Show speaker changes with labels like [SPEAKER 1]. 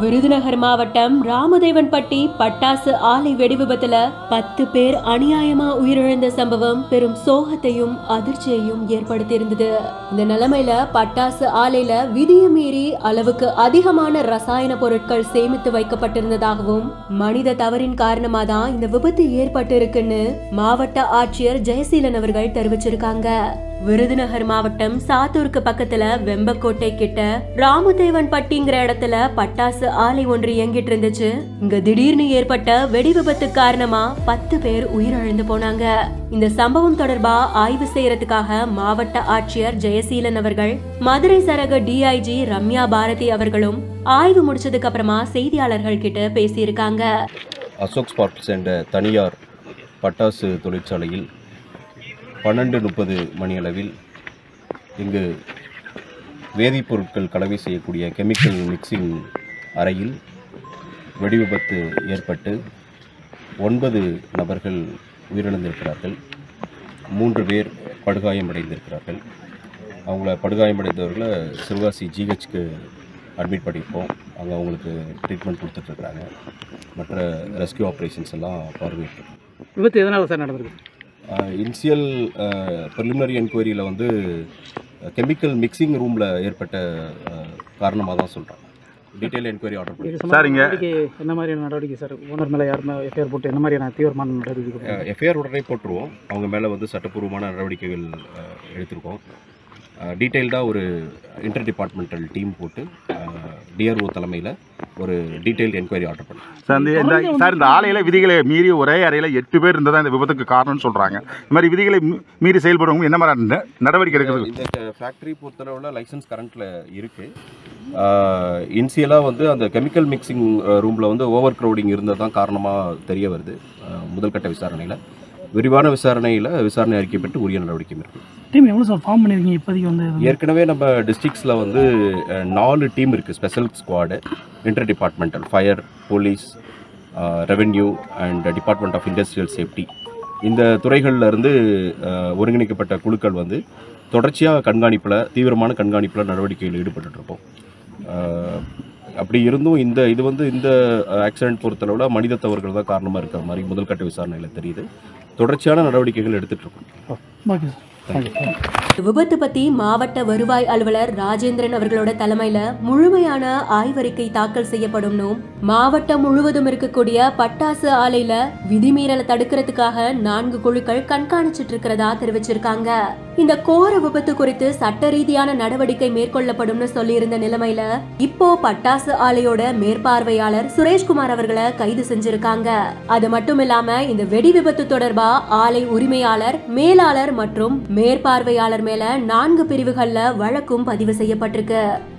[SPEAKER 1] விருதுநகர் மாவட்டம் ராமதேவன்பட்டி பட்டாசு ஆலை வெடி விபத்துல பத்து பேர் அநியாயமா உயிரிழந்த சம்பவம் பெரும் சோகத்தையும் அதிர்ச்சியையும் ஏற்படுத்தியிருந்தது இந்த நிலைமையில பட்டாசு ஆலையில விதியை மீறி அளவுக்கு அதிகமான ரசாயன பொருட்கள் சேமித்து வைக்கப்பட்டிருந்ததாகவும் மனித தவறின் காரணமா தான் இந்த விபத்து ஏற்பட்டு இருக்குன்னு மாவட்ட ஆட்சியர் ஜெயசீலன் அவர்கள் தெரிவிச்சிருக்காங்க விருதுநகர் மாவட்டம் சாத்தூருக்கு பக்கத்துல வெம்பக்கோட்டை கிட்ட ராமதேவன் பட்டிங்கிற இடத்துல பட்டாசு ஆலை ஒன்று இயங்கிட்டு இருந்துச்சு இங்க திடீர்னு ஏற்பட்ட வெடி விபத்து காரணமா பத்து பேர் உயிரிழந்து போனாங்க இந்த சம்பவம் தொடர்பா ஆய்வு செய்யறதுக்காக மாவட்ட ஆட்சியர் ஜெயசீலன் அவர்கள் மதுரை சரக டிஐஜி ரம்யா பாரதி அவர்களும் ஆய்வு முடிச்சதுக்கு அப்புறமா செய்தியாளர்கள் கிட்ட பேசியிருக்காங்க
[SPEAKER 2] அசோக் ஸ்பார்க்ஸ் என்ற தனியார் பட்டாசு தொழிற்சாலையில் பன்னெண்டு முப்பது மணியளவில் இங்கு வேதிப்பொருட்கள் கலவை செய்யக்கூடிய கெமிக்கல் மிக்சிங் அறையில் வெடி விபத்து ஏற்பட்டு ஒன்பது நபர்கள் உயிரிழந்திருக்கிறார்கள் மூன்று பேர் படுகாயமடைந்திருக்கிறார்கள் அவங்கள படுகாயமடைந்தவர்களை சிவகாசி ஜிஹெச்க்கு அட்மிட் பண்ணியிருக்கோம் அங்கே அவங்களுக்கு ட்ரீட்மெண்ட் கொடுத்துட்ருக்குறாங்க மற்ற ரெஸ்கியூ ஆப்ரேஷன்ஸ் எல்லாம் பார்வையிட்டிருக்கோம்
[SPEAKER 3] விபத்து எதனால் சார் நடந்திருக்கு
[SPEAKER 2] இனிஷியல் ப்ரிலிமினரி என்கொயரியில் வந்து கெமிக்கல் மிக்சிங் ரூமில் ஏற்பட்ட காரணமாக தான் சொல்கிறேன் டீட்டெயில் என்கொயரி ஆர்டர் பண்ணி
[SPEAKER 3] இது சம்பந்தமா நடவடிக்கை என்ன மாதிரியான நடவடிக்கை சார் ஓனர் மேலே யாருமே எஃப்ஐஆர் போட்டு என்ன மாதிரியான தீவிரமான நடவடிக்கை
[SPEAKER 2] எஃப்ஐஆர் உடனே போட்டுருவோம் அவங்க மேலே வந்து சட்டப்பூர்வமான நடவடிக்கைகள் அஹ், எடுத்திருக்கோம் டீட்டெயில்டாக ஒரு இன்டர் டிபார்ட்மெண்டல் டீம் போட்டு டிஆர்ஓ தலைமையில் ஒரு டீட்டெயில் என்கொயரி ஆர்டர் பண்ணோம்
[SPEAKER 4] சார் இந்த இந்த சார் இந்த ஆலையில் விதிகளை மீறி ஒரே அறையில் எட்டு பேர் இருந்ததா இந்த விபத்துக்கு காரணம்னு சொல்கிறாங்க இந்த மாதிரி விதிகளை மீ- மீறி செயல்படுறவங்க என்ன மாதிரி ந- நடவடிக்கை எடுக்கிறது
[SPEAKER 2] இந்த ஃபேக்ட்ரி பொறுத்தளவில் லைசன்ஸ் கரண்ட்டில் இருக்குது இனிஷியலாக வந்து அந்த கெமிக்கல் மிக்சிங் ரூமில் வந்து ஓவர் க்ரௌடிங் இருந்தது தான் காரணமாக தெரிய வருது அஹ், முதல்கட்ட விசாரணையில் விரிவான விசாரணையில் விசாரணை அறிக்கை பெற்று உரிய நடவடிக்கை மேற்கொள்ளும்
[SPEAKER 3] டீம் எவ்வளோ சார் ஃபார்ம் பண்ணியிருக்கீங்க இப்போதைக்கு வந்து
[SPEAKER 2] ஏற்கனவே நம்ம டிஸ்ட்ரிக்ஸில் வந்து அஹ், நாலு டீம் இருக்குது special squad inter departmental fire police revenue and department of industrial safety இந்த துறைகளில் இருந்து அஹ், ஒருங்கிணைக்கப்பட்ட குழுக்கள் வந்து தொடர்ச்சியாக கண்காணிப்பில் தீவிரமான கண்காணிப்பில் நடவடிக்கையில் ஈடுபட்டுருக்கோம் அப்படி இருந்தும் இந்த இது வந்து இந்த ஆக்சிடென்ட் பொறுத்தளவில் மனித தவறுகள் தான் காரணமாக இருக்கிற மாதிரி முதல்கட்ட விசாரணையில் தெரியுது தொடர்ச்சியான நடவடிக்கைகள் எடுத்துகிட்டு இருக்கோம்
[SPEAKER 3] ஓகே சார் தேங்க்யூ
[SPEAKER 1] இந்த விபத்து பத்தி மாவட்ட வருவாய் அலுவலர் ராஜேந்திரன் அவர்களோட தலைமையில முழுமையான ஆய்வறிக்கை தாக்கல் செய்யப்படும்னும் மாவட்டம் முழுவதும் இருக்கக்கூடிய பட்டாசு ஆலையில விதிமீறலை தடுக்கிறதுக்காக நான்கு குழுக்கள் கண்காணிச்சிட்டு இருக்கிறதா தெரிவிச்சிருக்காங்க இந்த கோர விபத்து குறித்து சட்ட ரீதியான நடவடிக்கை மேற்கொள்ளப்படும்னு சொல்லியிருந்த நிலைமையில இப்போ பட்டாசு ஆலையோட மேற்பார்வையாளர் சுரேஷ்குமார் அவர்களை கைது செஞ்சிருக்காங்க அது மட்டும் இல்லாம இந்த வெடி விபத்து தொடர்பா ஆலை உரிமையாளர் மேலாளர் மற்றும் மேற்பார்வையாளர் மேல நான்கு பிரிவுகள்ல வழக்கும் பதிவு செய்யப்பட்டிருக்கு